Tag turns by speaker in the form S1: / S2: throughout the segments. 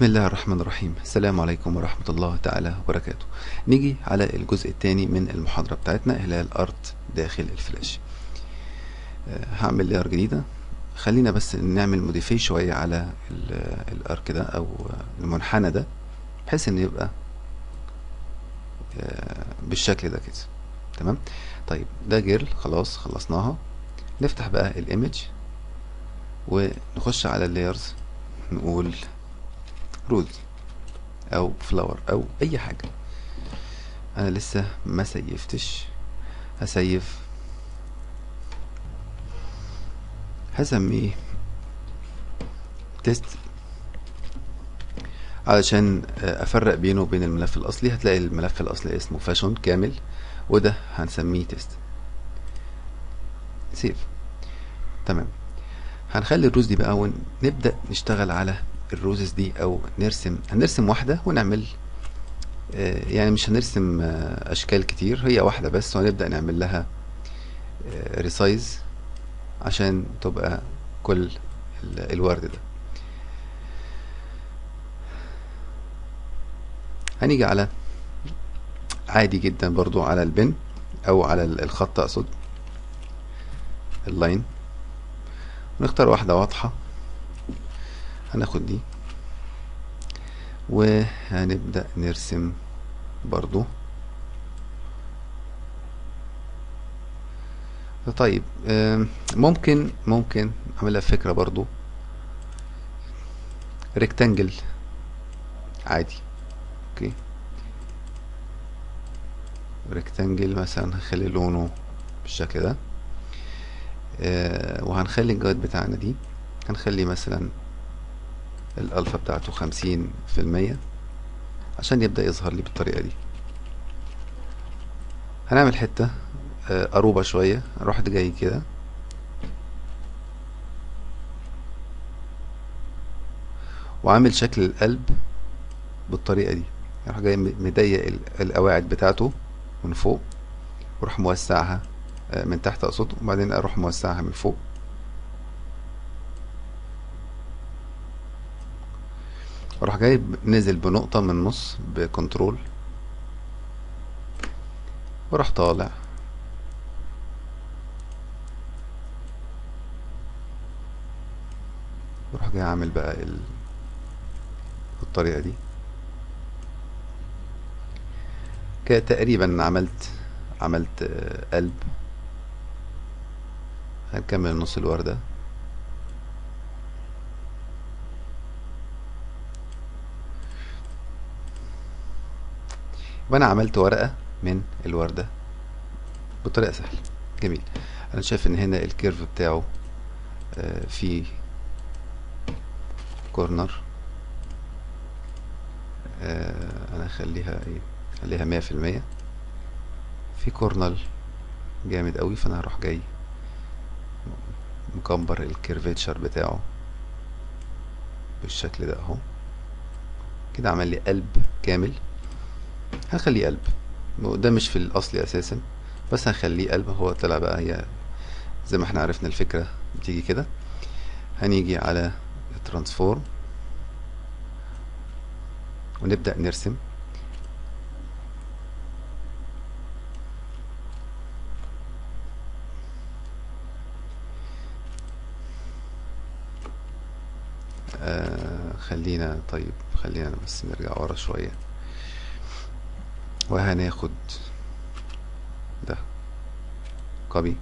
S1: بسم الله الرحمن الرحيم السلام عليكم ورحمة الله تعالى وبركاته نيجي على الجزء الثاني من المحاضرة بتاعتنا اللي هي الارت داخل الفلاش آه، هعمل لاير جديدة خلينا بس نعمل موديفاي شوية على ال- الارك ده او المنحنى ده بحيث ان يبقى آه، بالشكل ده كده تمام طيب ده جيرل خلاص خلصناها نفتح بقى الايمج ونخش على اللايرز نقول روز او فلاور او اي حاجة انا لسه ما سيفتش هسيف هسميه تيست علشان آه، افرق بينه وبين الملف الاصلي هتلاقي الملف الاصلي اسمه فاشون كامل وده هنسميه تيست سيف تمام هنخلي الروز دي بقى ونبدأ نشتغل على الروزز دي او نرسم هنرسم واحدة ونعمل آه، يعني مش هنرسم آه، اشكال كتير هي واحدة بس وهنبدأ نعمل لها ريسايز عشان تبقى كل ال- الورد ده هنيجي على عادي جدا برضو على البن او على ال- الخط اقصد اللاين ونختار واحدة واضحة هناخد دي وهنبدأ نرسم برضو طيب آم، ممكن ممكن اعملها فكرة برضو ريكتانجل عادي اوكي ريكتانجل مثلا هخلي لونه بالشكل ده آه، وهنخلي الجايد بتاعنا دي هنخلي مثلا الالفا بتاعته خمسين في المية عشان يبدأ يظهر لي بالطريقة دي هنعمل حتة آه، قروبة شوية اروح جاي كده وعامل شكل القلب بالطريقة دي اروح جاي م- مضيق ال- القواعد بتاعته من فوق واروح موسعها آه، من تحت اقصد وبعدين اروح موسعها من فوق اروح جاي ب- نزل بنقطة من النص بكنترول واروح طالع واروح جاي عامل بقى ال... بالطريقة دي كده تقريبا عملت عملت آه، قلب هنكمل نص الوردة وانا عملت ورقة من الوردة بطريقة سهلة جميل انا شايف ان هنا الكيرف بتاعه آه، فيه كورنر آه، انا اخليها ايه اخليها مية في المية في كورنر جامد قوي فانا هروح جاي مكبر الكيرفيتشر بتاعه بالشكل ده اهو كده عمل لي قلب كامل هخليه قلب ده مش في الاصلي اساسا بس هخليه قلب هو طلع بقى هي زي ما احنا عرفنا الفكرة بتيجي كده هنيجي على الترانسفورم ونبدأ نرسم آه خلينا طيب خلينا بس نرجع ورا شوية وهناخد ده كوبي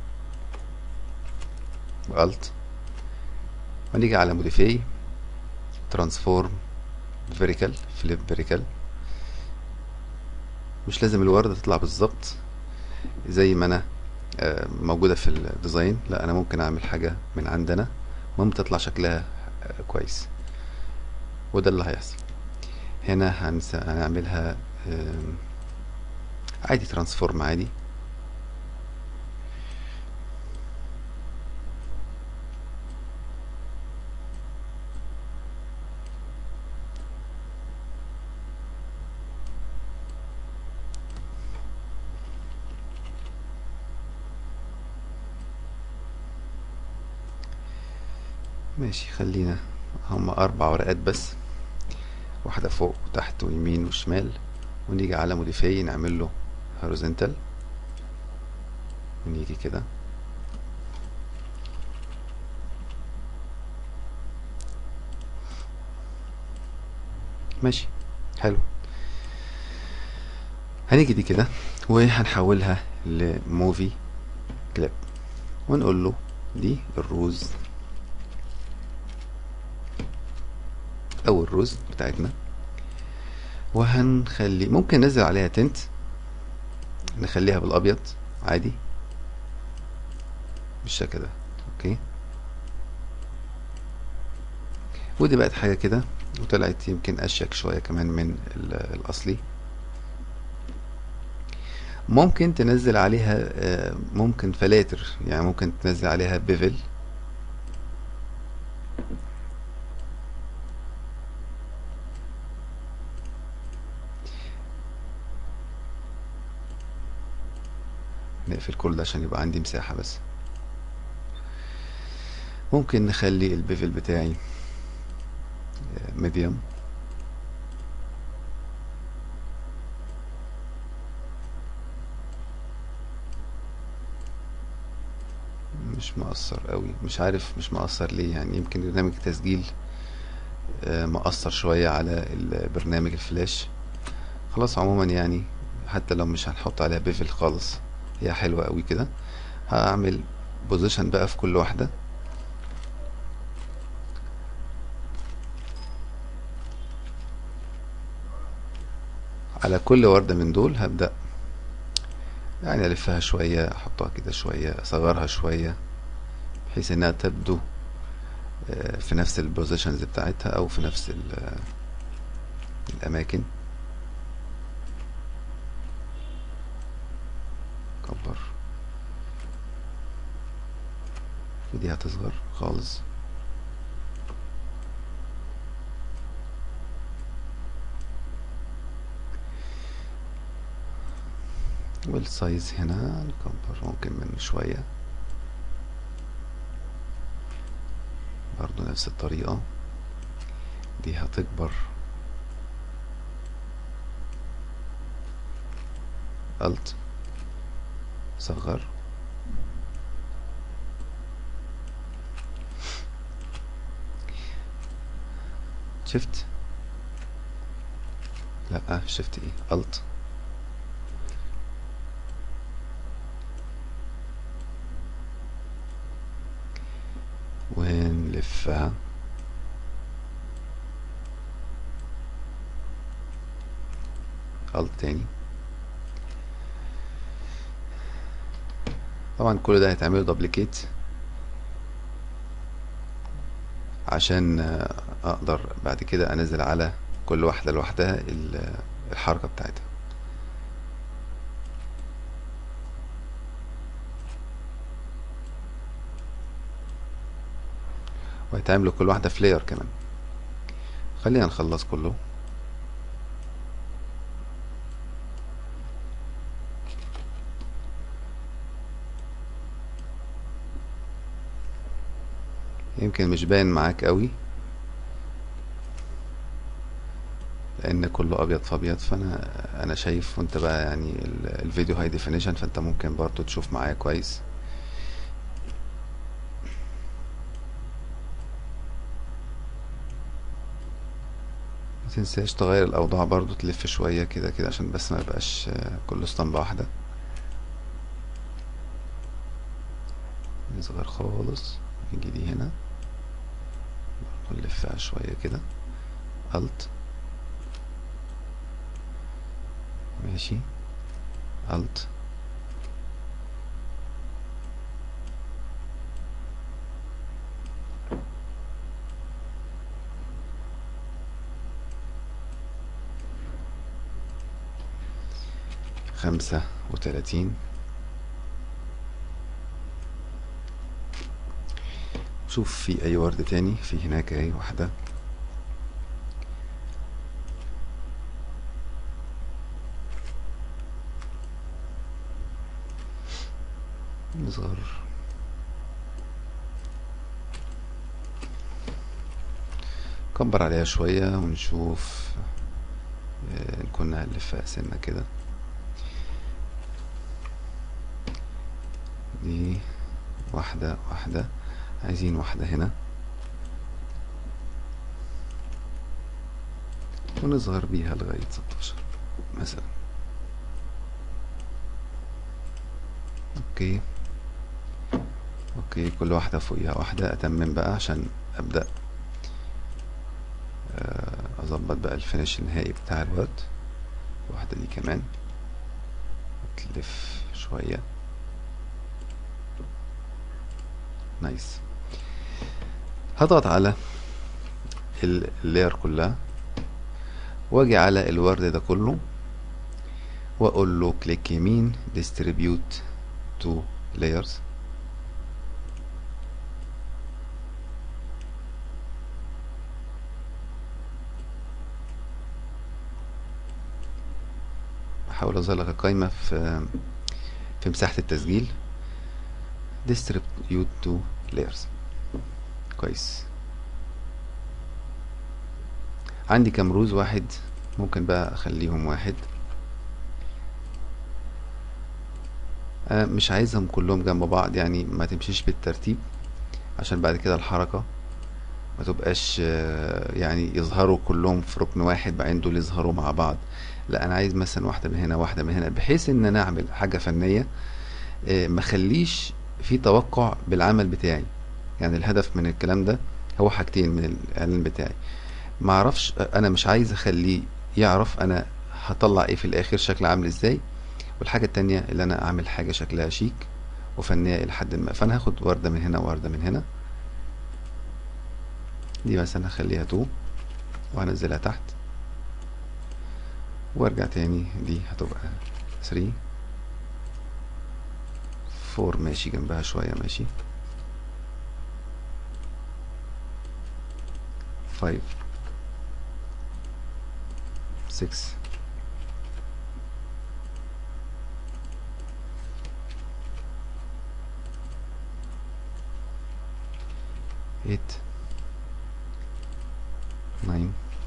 S1: والت ونيجي على موديفاي ترانسفورم فيريكال فليب فيريكال مش لازم الوردة تطلع بالظبط زي ما انا آه، موجودة في الديزاين لا انا ممكن اعمل حاجة من عندنا المهم تطلع شكلها آه، كويس وده اللي هيحصل هنا هنس... هنعملها آم، عادي ترانسفورم عادي ماشي خلينا هما أربع ورقات بس واحدة فوق وتحت ويمين وشمال ونيجي على موديفاي نعمل له هوريزونتال ونيجي كده ماشي حلو هنيجي دي كده وهنحولها لموفي كليب ونقول له دي الروز او الروز بتاعتنا وهنخلي ممكن ننزل عليها تنت نخليها بالابيض عادي بالشكل ده اوكي ودي بقت حاجة كده وطلعت يمكن اشيك شوية كمان من ال- الاصلي ممكن تنزل عليها آه، ممكن فلاتر يعني ممكن تنزل عليها بيفل نقفل كل ده عشان يبقى عندي مساحة بس ممكن نخلي البيفل بتاعي ميديوم مش مقصر قوي مش عارف مش مقصر ليه يعني يمكن برنامج التسجيل آه، مقصر شوية على البرنامج الفلاش خلاص عموما يعني حتى لو مش هنحط عليها بيفل خالص هي حلوة قوي كده هعمل بوزيشن بقى في كل واحدة على كل وردة من دول هبدأ يعني ألفها شوية أحطها كده شوية أصغرها شوية بحيث إنها تبدو آه، في نفس البوزيشنز بتاعتها أو في نفس ال- الأماكن كبر ودي هتصغر خالص والسايز هنا نكبر ممكن من شوية برضو نفس الطريقة دي هتكبر الت صغر شفت لا شفت ايه الت ونلفها الت تاني طبعا كل ده هيتعمل دوبليكيت عشان آه، اقدر بعد كده انزل على كل واحدة لوحدها ال- الحركة بتاعتها وهيتعمل كل واحدة فلاير كمان خلينا نخلص كله يمكن مش باين معاك قوي لان كله ابيض في ابيض فانا انا شايف وانت بقى يعني ال- الفيديو هاي ديفينيشن فانت ممكن برضو تشوف معايا كويس ما تنساش تغير الاوضاع برضو تلف شوية كده كده عشان بس ما يبقاش آه، كله اسطمبة واحدة نصغر خالص نيجي دي هنا برضو نلفها شوية كده الت ماشي الت خمسة وتلاتين شوف في اي ورد تاني في هناك اهي واحدة نصغر نكبر عليها شوية ونشوف آه، كنا هنلفها سنة كده دي واحدة واحدة عايزين واحدة هنا ونصغر بيها لغاية 16 مثلا اوكي اوكي كل واحدة فوقيها واحدة اتمم بقى عشان ابدأ آه، اظبط بقى الفينش النهائي بتاع الورد واحدة دي كمان تلف شوية نايس هضغط على ال- اللاير كلها واجي على الورد ده كله واقول له كليك يمين distribute to layers احاول اظهر لك القايمة في في مساحة التسجيل distribute to layers كويس عندي كام روز واحد ممكن بقى اخليهم واحد أنا مش عايزهم كلهم جنب بعض يعني ما تمشيش بالترتيب عشان بعد كده الحركة ما تبقاش آه، يعني يظهروا كلهم في ركن واحد بعدين دول يظهروا مع بعض لا انا عايز مثلا واحدة من هنا واحدة من هنا بحيث ان انا اعمل حاجة فنية آه، ما خليش في توقع بالعمل بتاعي يعني الهدف من الكلام ده هو حاجتين من الاعلان بتاعي ما اعرفش انا مش عايز اخليه يعرف انا هطلع ايه في الاخر شكل عامل ازاي والحاجة التانية اللي انا اعمل حاجة شكلها شيك وفنية الى حد ما فانا هاخد وردة من هنا ووردة من هنا دي مثلا هخليها تو وهنزلها تحت وارجع تاني دي هتبقى 3 4 ماشي جنبها شوية ماشي 5 6 8 9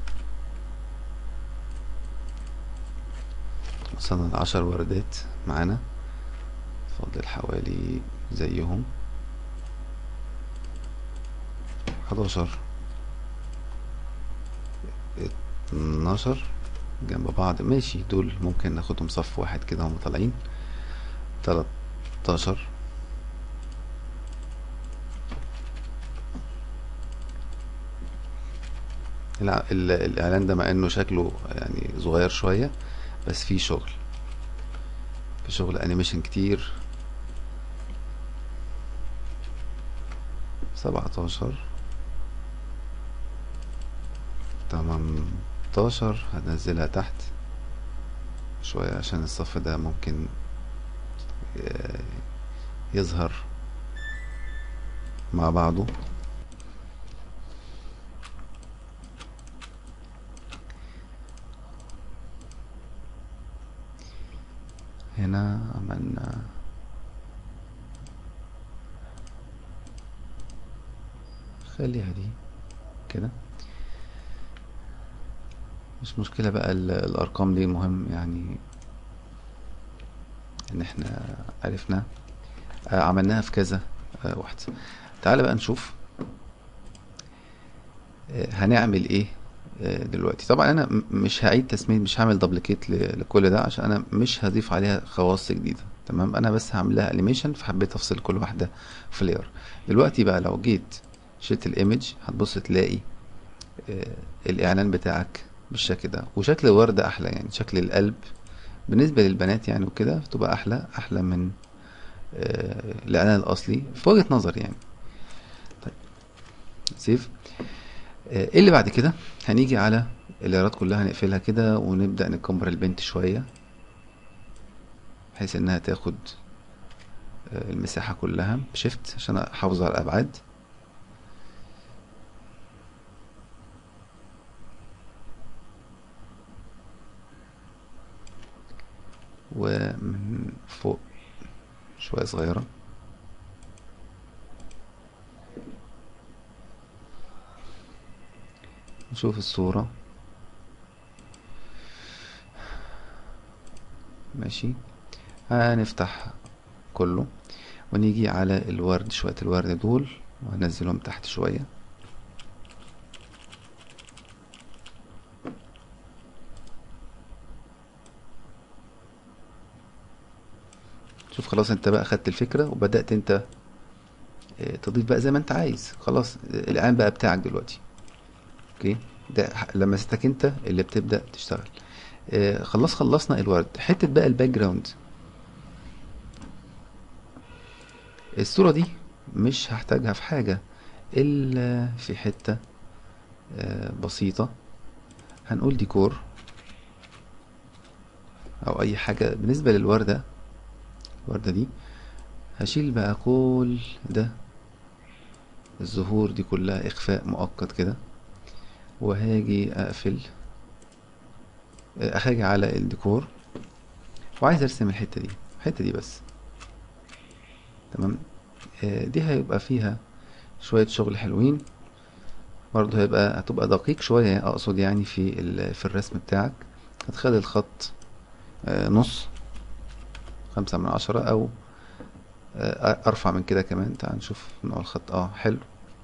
S1: وصلنا لعشر وردات معانا فاضل حوالي زيهم حداشر اتناشر جنب بعض ماشي دول ممكن ناخدهم صف واحد كده هم طالعين تلاتاشر الع- ال- الاعلان ده مع انه شكله يعني صغير شوية بس فيه شغل في شغل انيميشن كتير سبعتاشر تمنتاشر هنزلها تحت شوية عشان الصف ده ممكن آه، يظهر مع بعضه هنا عملنا خليها دي كده مش مشكلة بقى ال- الأرقام دي المهم يعني إن احنا عرفنا آه، عملناها في كذا آه، واحدة تعالى بقى نشوف آه، هنعمل ايه آه، دلوقتي طبعا انا م- مش هعيد تسمية مش هعمل دبليكيت لكل ده عشان انا مش هضيف عليها خواص جديدة تمام انا بس هعمل لها انيميشن فحبيت افصل كل واحدة في لير دلوقتي بقى لو جيت شلت الايمج هتبص تلاقي آه، الاعلان بتاعك بالشكل ده وشكل الوردة احلى يعني شكل القلب بالنسبة للبنات يعني وكده تبقى احلى احلى من آه، الاعلان الاصلي في وجهة نظري يعني طيب سيف آه، ايه اللي بعد كده هنيجي على الايراد كلها نقفلها كده ونبدأ نكبر البنت شوية بحيث انها تاخد آه، المساحة كلها بشيفت عشان احافظ على الابعاد ومن فوق شوية صغيرة نشوف الصورة ماشي هنفتح كله ونيجي على الورد شوية الورد دول وهنزلهم تحت شوية شوف خلاص انت بقى خدت الفكرة وبدأت انت اه، تضيف بقى زي ما انت عايز خلاص الآن بقى بتاعك دلوقتي اوكي ده ح- لمستك انت اللي بتبدأ تشتغل اه، خلاص خلصنا الورد حتة بقى الباك جراوند الصورة دي مش هحتاجها في حاجة إلا في حتة اه، بسيطة هنقول ديكور أو أي حاجة بالنسبة للوردة الوردة دي هشيل بقى كل ده الزهور دي كلها إخفاء مؤقت كده وهاجي أقفل هاجي على الديكور وعايز أرسم الحتة دي الحتة دي بس تمام آه، دي هيبقى فيها شوية شغل حلوين برضه هيبقى هتبقى دقيق شوية أقصد يعني في ال- في الرسم بتاعك هتخلي الخط آه، نص خمسة من عشرة أو آه، أرفع من كده كمان تعال نشوف نوع الخط اه حلو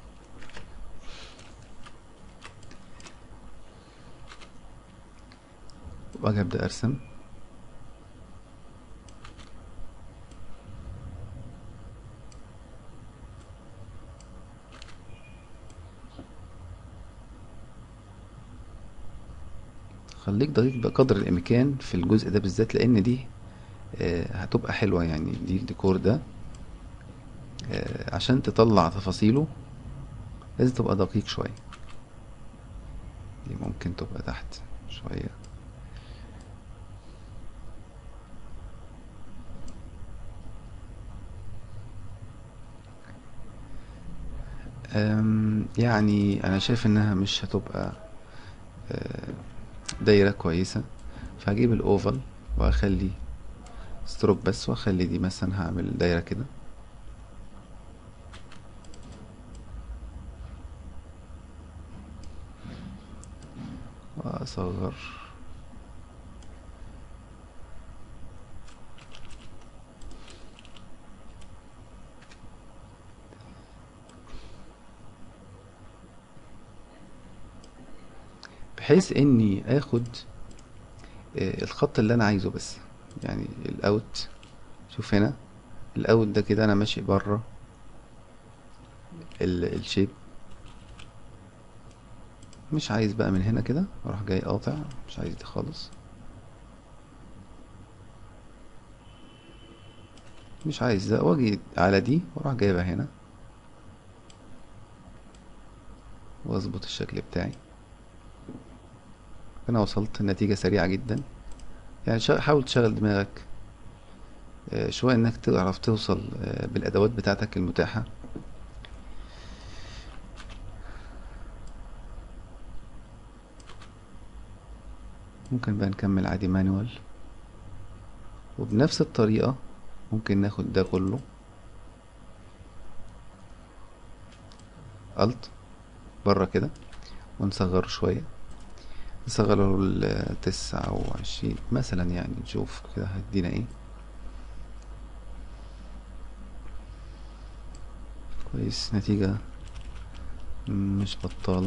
S1: وأجي أبدأ أرسم خليك دقيق بقدر الإمكان في الجزء ده بالذات لأن دي آه، هتبقى حلوة يعني دي الديكور ده آه، عشان تطلع تفاصيله لازم تبقى دقيق شوية دي ممكن تبقى تحت شوية أم، يعني أنا شايف إنها مش هتبقى آه، دايرة كويسة فهجيب الأوفل وأخلي ستروك بس وأخلي دي مثلا هعمل دايرة كده وأصغر بحيث إني آخد آه، الخط اللي أنا عايزه بس يعني الأوت شوف هنا الأوت ده كده أنا ماشي بره ال- الشيب مش عايز بقى من هنا كده اروح جاي قاطع مش عايز دي خالص مش عايز ده واجي على دي واروح جايبها هنا واظبط الشكل بتاعي انا وصلت النتيجة سريعة جدا يعني شا- حاول تشغل دماغك آه، شوية انك تعرف توصل آه، بالادوات بتاعتك المتاحة ممكن بقى نكمل عادي مانوال وبنفس الطريقة ممكن ناخد ده كله الت بره كده ونصغره شوية نصغره لتسعة وعشرين مثلا يعني نشوف كده هيدينا ايه كويس نتيجة مش بطالة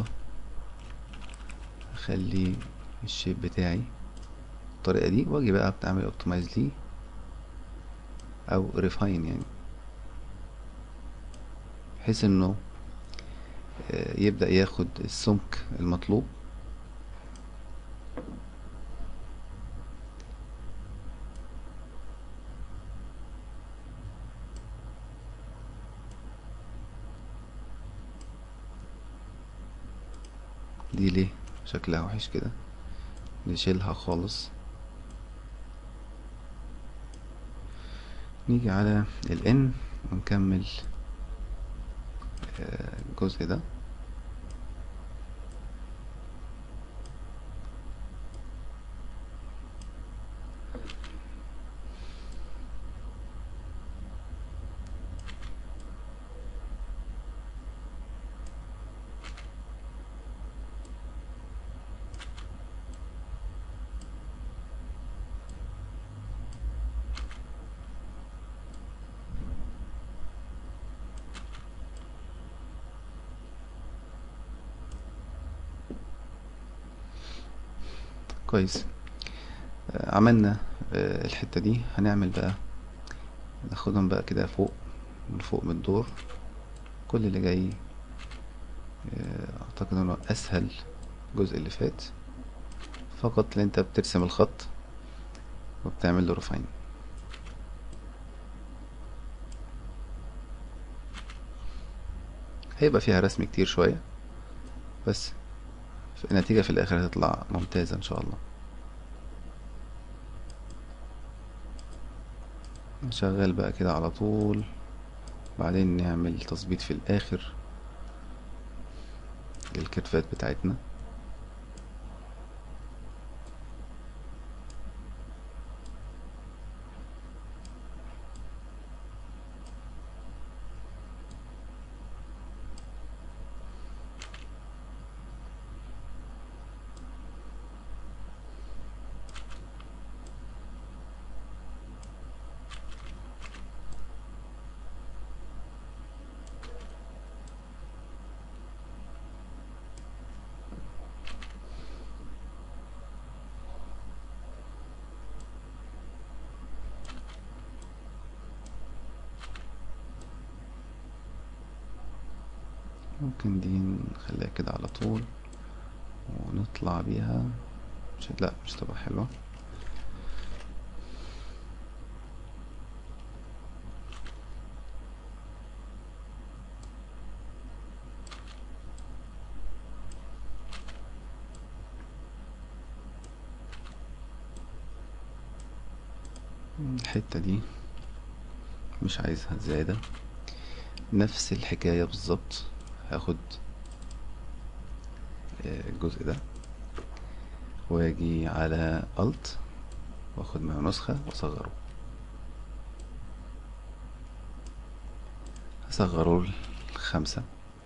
S1: اخلي الشيب بتاعي الطريقة دي واجي بقى بتعمل اوبتمايز ليه او ريفاين يعني بحيث انه آه، يبدأ ياخد السمك المطلوب دي ليه شكلها وحش كده نشيلها خالص نيجي على ال N ونكمل آه، الجزء ده كويس آه، عملنا آه، الحتة دي هنعمل بقى ناخدهم بقى كده فوق من فوق من الدور كل اللي جاي آه، اعتقد انه اسهل الجزء اللي فات فقط اللي انت بترسم الخط وبتعمل له رفعين هيبقى فيها رسم كتير شوية بس النتيجة في الآخر هتطلع ممتازة إن شاء الله نشغل بقى كده على طول بعدين نعمل تظبيط في الآخر للكيرفات بتاعتنا ممكن دي نخليها كده على طول ونطلع بيها مش لا مش تبقى حلوة الحتة دي مش عايزها زيادة نفس الحكاية بالظبط هاخد آه، الجزء ده واجي على Alt واخد منه نسخة واصغره هصغره لخمسة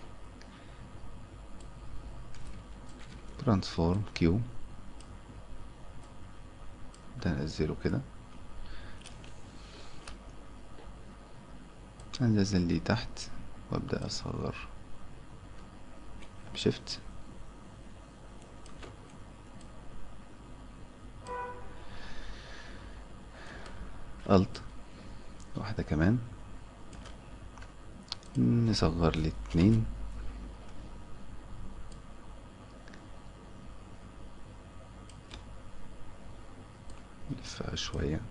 S1: ترانسفورم كيو ده انزله كده انزل دي تحت وابدأ اصغر شيفت الت واحدة كمان نصغر الاتنين نلفها شوية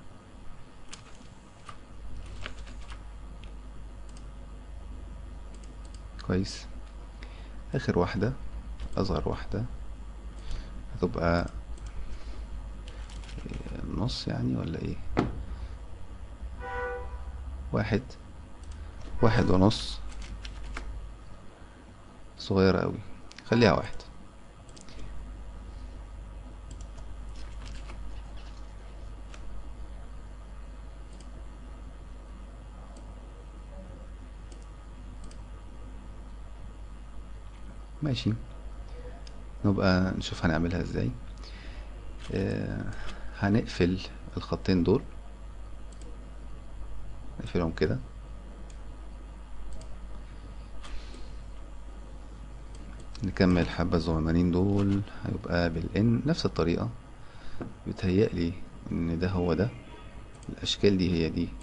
S1: كويس اخر واحدة اصغر واحدة هتبقى نص يعني ولا ايه واحد واحد ونص صغيرة اوي خليها واحد ماشي نبقى نشوف هنعملها ازاي آه هنقفل الخطين دول نقفلهم كده نكمل الحبة الصغننين دول هيبقى بالان نفس الطريقة بيتهيألي ان ده هو ده الاشكال دي هي دي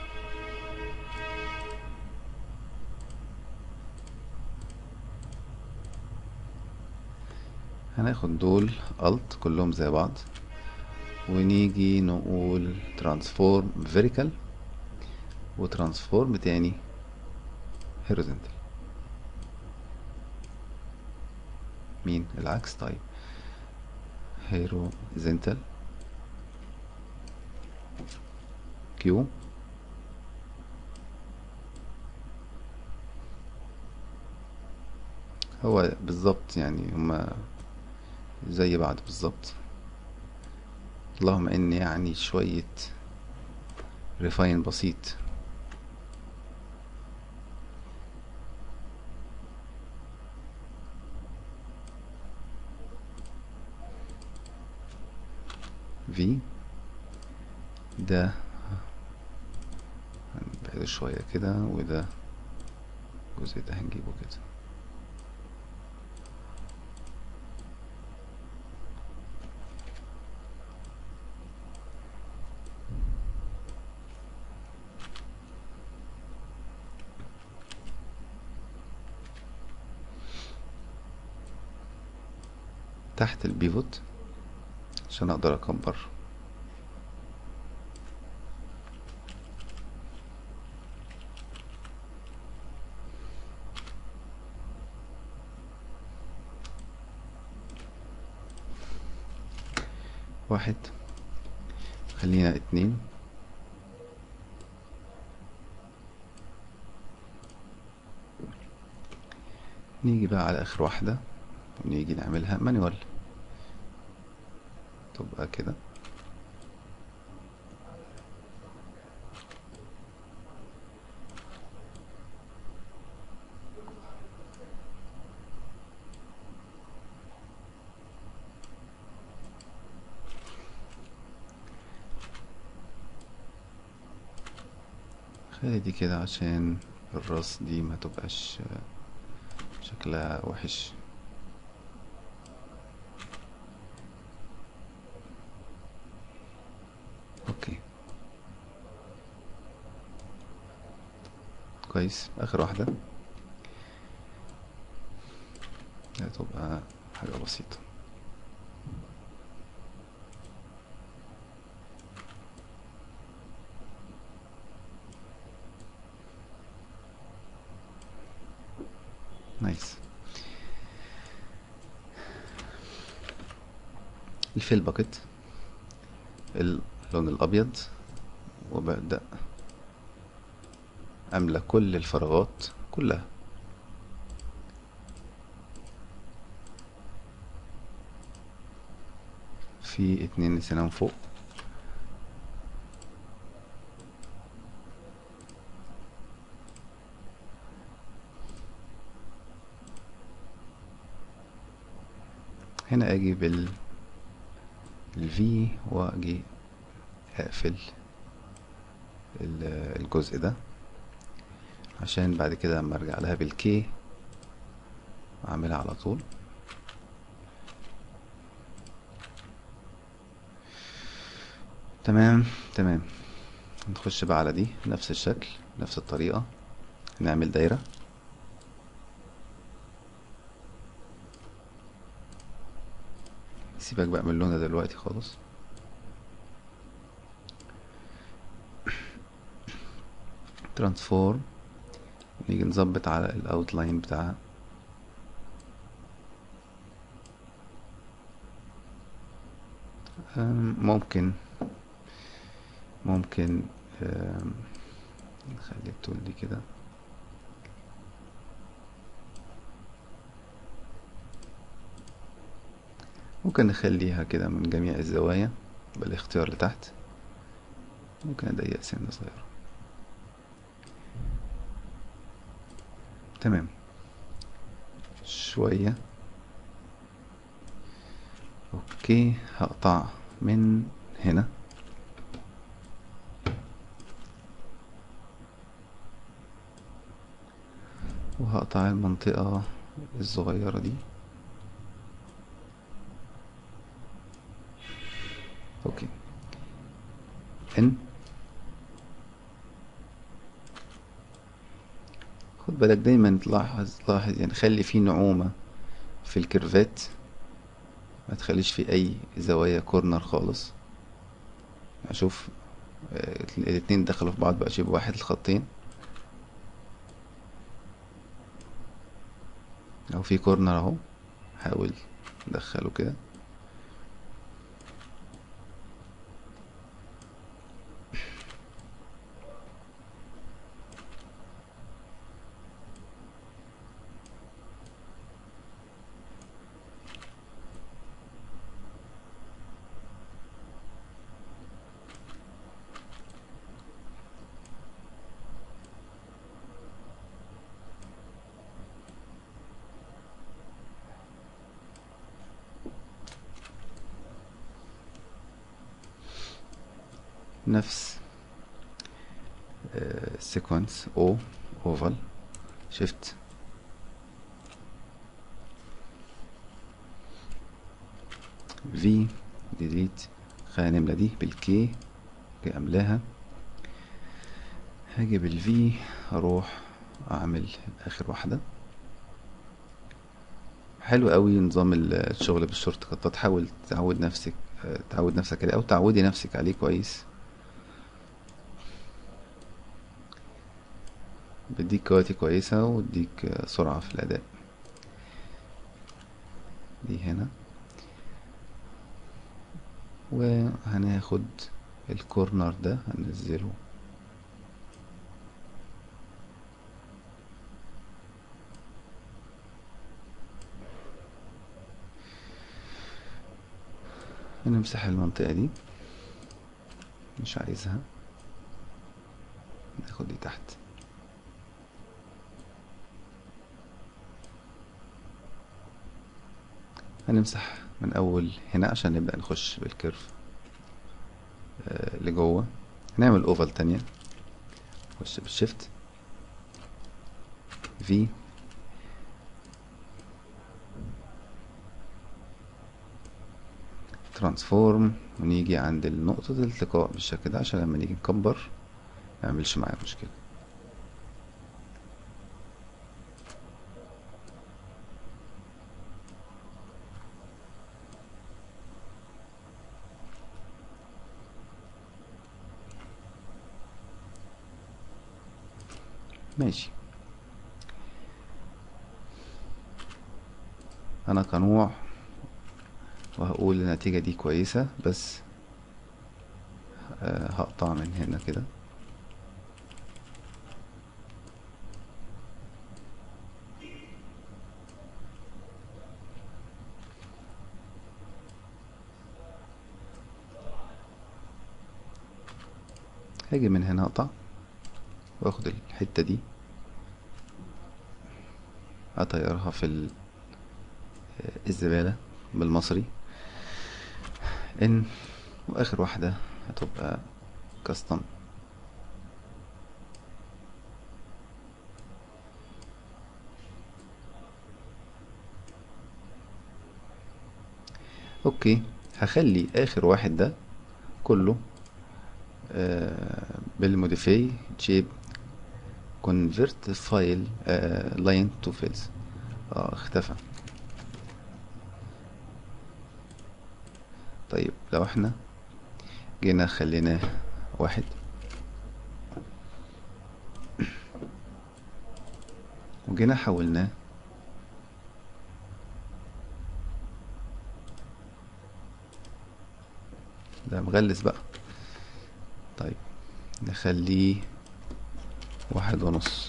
S1: هناخد دول alt كلهم زي بعض ونيجي نقول transform vertical وترانسفورم تاني horizontal مين العكس طيب horizontal كيو هو بالظبط يعني هما زي بعض بالظبط اللهم ان يعني شوية ريفاين بسيط في ده هنبعده شوية كده وده الجزء ده هنجيبه كده تحت البيفوت عشان اقدر اكبر واحد خلينا اتنين نيجي بقى على اخر واحدة ونيجي نعملها مانيوال تبقى كده خلي دي كده عشان الراس دي ما تبقاش شكلها وحش اوكي كويس اخر واحدة هتبقى حاجة بسيطة نايس الفيل باكت اللون الابيض وببدأ املى كل الفراغات كلها في اتنين نسيناهم فوق هنا اجي بال الفي واجي اقفل ال- الجزء ده عشان بعد كده لما ارجع لها بالكي اعملها على طول تمام تمام نخش بقى على دي نفس الشكل نفس الطريقة نعمل دايرة سيبك بقى من اللون ده دلوقتي خالص ترانسفورم نيجي نظبط على الاوتلاين بتاعها أم، ممكن ممكن أم، نخلي التول دي كده ممكن نخليها كده من جميع الزوايا بالاختيار لتحت ممكن اضيق سنة صغيرة تمام شوية اوكي هقطع من هنا وهقطع المنطقة الصغيرة دي اوكي ان خد بالك دايما تلاحظ لاحظ يعني خلي في نعومة في الكيرفات ما تخليش في اي زوايا كورنر خالص اشوف آه، الاتنين دخلوا في بعض بقى شبه واحد الخطين او في كورنر اهو حاول ندخله كده نفس سيكونس او اوفال شيفت في ديليت خلينا نملى دي بالكي كي املاها هاجي بالفي اروح اعمل اخر واحدة حلو قوي نظام ال- الشغل بالشورت كات حاول تعود نفسك آه، تعود نفسك عليه او تعودي نفسك عليه كويس بيديك كواليتي كويسة ويديك آه، سرعة في الأداء دي هنا وهناخد الكورنر ده هننزله هنمسح المنطقة دي مش عايزها ناخد دي تحت هنمسح من اول هنا عشان نبدأ نخش بالكيرف آه، لجوه هنعمل اوفال تانية نخش بالشيفت في ترانسفورم ونيجي عند نقطة الالتقاء بالشكل ده عشان لما نيجي نكبر ميعملش معايا مشكلة ماشي انا كنوع وهقول النتيجة دي كويسة بس آه، هقطع من هنا كده هاجي من هنا اقطع واخد الحتة دي اطيرها في ال- آه، الزبالة بالمصري ان واخر واحدة هتبقى كاستم اوكي هخلي اخر واحد ده كله آه بالموديفاي شيب convert فايل لاين تو فيلز اه اختفى طيب لو احنا جينا خليناه واحد وجينا حولناه ده مغلس بقى طيب نخليه واحد ونص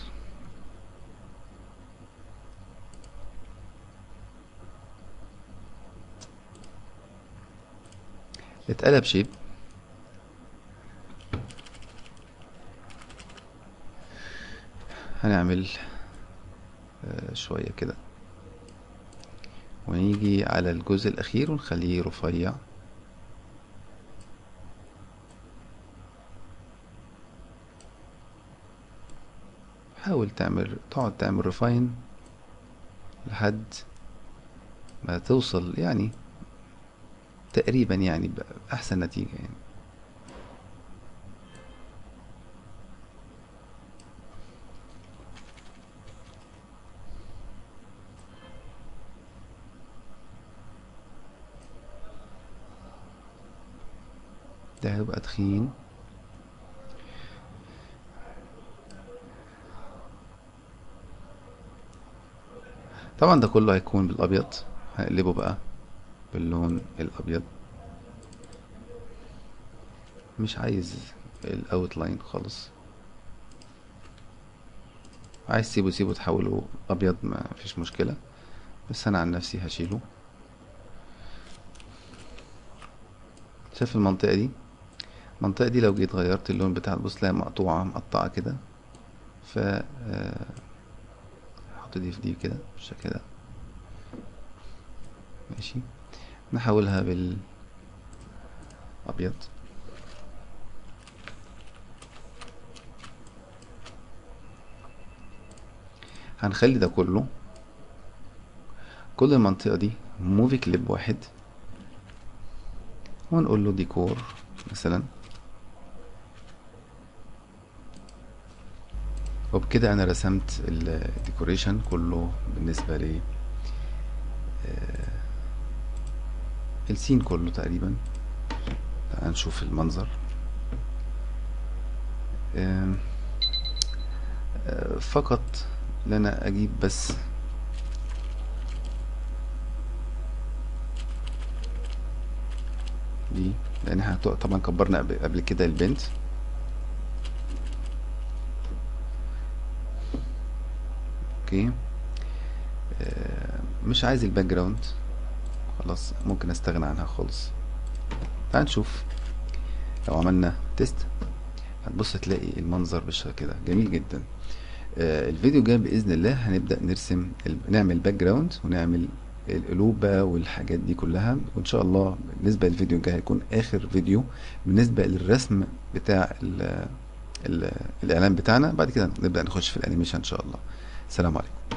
S1: اتقلب شيب هنعمل آه، شوية كده ونيجي على الجزء الأخير ونخليه رفيع حاول تعمل تقعد تعمل ريفاين لحد ما توصل يعني تقريبا يعني بأحسن نتيجة يعني ده هيبقى تخين طبعا ده كله هيكون بالابيض هنقلبه بقى باللون الابيض مش عايز الاوتلاين خالص عايز تسيبه سيبه تحوله ابيض ما فيش مشكلة بس انا عن نفسي هشيله شايف المنطقة دي المنطقة دي لو جيت غيرت اللون بتاع البوص تلاقيها مقطوعة مقطعة كده ف آه، احط دي في دي كده بالشكل ده ماشي نحولها بالابيض هنخلي ده كله كل المنطقة دي موفي كليب واحد ونقول له ديكور مثلا وبكده انا رسمت الديكوريشن كله بالنسبة لي آه، السين كله تقريبا تعال نشوف المنظر آم، آه، فقط ان انا اجيب بس دي لان احنا تو- طبعا كبرنا قبل قبل كده البنت اوكي آه، مش عايز الباك جراوند خلاص ممكن استغنى عنها خالص تعال نشوف لو عملنا تيست هتبص تلاقي المنظر بالشكل كده جميل جدا آه، الفيديو الجاي باذن الله هنبدا نرسم ال- نعمل باك جراوند ونعمل القلوب بقى والحاجات دي كلها وان شاء الله بالنسبه للفيديو الجاي هيكون اخر فيديو بالنسبه للرسم بتاع ال ال الاعلان بتاعنا بعد كده نبدا نخش في الانيميشن ان شاء الله السلام عليكم